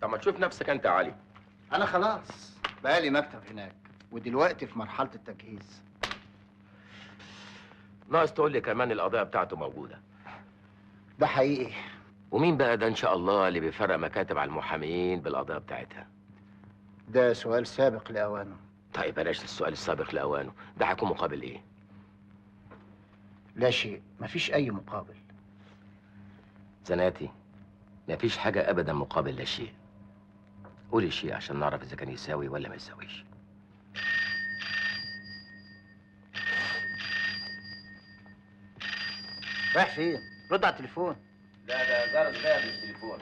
طب ما تشوف نفسك انت يا علي انا خلاص بقالي مكتب هناك ودلوقتي في مرحله التجهيز ناقص تقول لي كمان القضيه بتاعته موجوده ده حقيقي ومين بقى ده ان شاء الله اللي بيفرق مكاتب على المحاميين بالقضيه بتاعتها ده سؤال سابق لاوانه طيب بلاش السؤال السابق لاوانه ده هيكون مقابل ايه لا شيء مفيش اي مقابل زناتي مفيش حاجه ابدا مقابل لا شيء قولي شيء عشان نعرف اذا كان يساوي ولا ما يساويش رايح فين رد على التليفون لا ده جرس غاب التليفون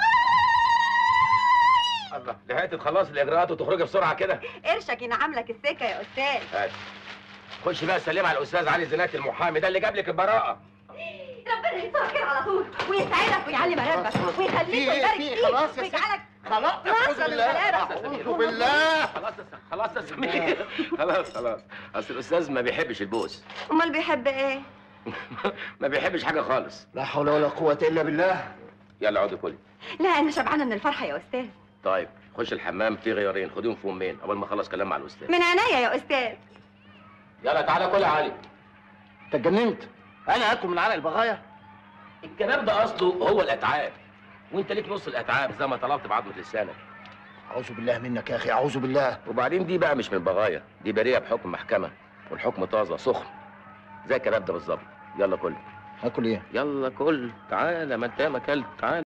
الله لحقت تخلصي الاجراءات وتخرجي بسرعه كده قرشك ينعم لك السكه يا استاذ هات خش بقى سلم على الاستاذ علي زناتي المحامي ده اللي جاب لك البراءه ربنا يسترك كده على طول ويسعدك ويعلي مراتبك ويخليك في إيه؟ ويبارك في إيه؟ فيك خلاص يا ست. ويجعلك خلاص ناصر للغلابة. اعوذ بالله خلاص يا س- خلاص يا سمير خلاص خلاص اصل الاستاذ ما بيحبش البوس امال بيحب ايه ما بيحبش حاجه خالص لا حول ولا قوه الا بالله يلا اقعدي كلي لا انا شبعانه من الفرحه يا استاذ طيب خش الحمام في غيارين خديهم في امين اول ما اخلص كلام مع الاستاذ من عينيا يا استاذ يلا تعالى كل يا علي انت اتجننت انا اكل من عرق البغايا الكلام ده اصله هو الاتعاب وانت ليك نص الاتعاب زي ما طلبت بعضمه لسانك اعوذ بالله منك يا اخي اعوذ بالله وبعدين دي بقى مش من بغايا دي بريئه بحكم محكمه والحكم طازه سخن زي الكلام ده بالظبط يلا كل هاكل ايه يلا كل تعالى ما انت ما اكلت تعالى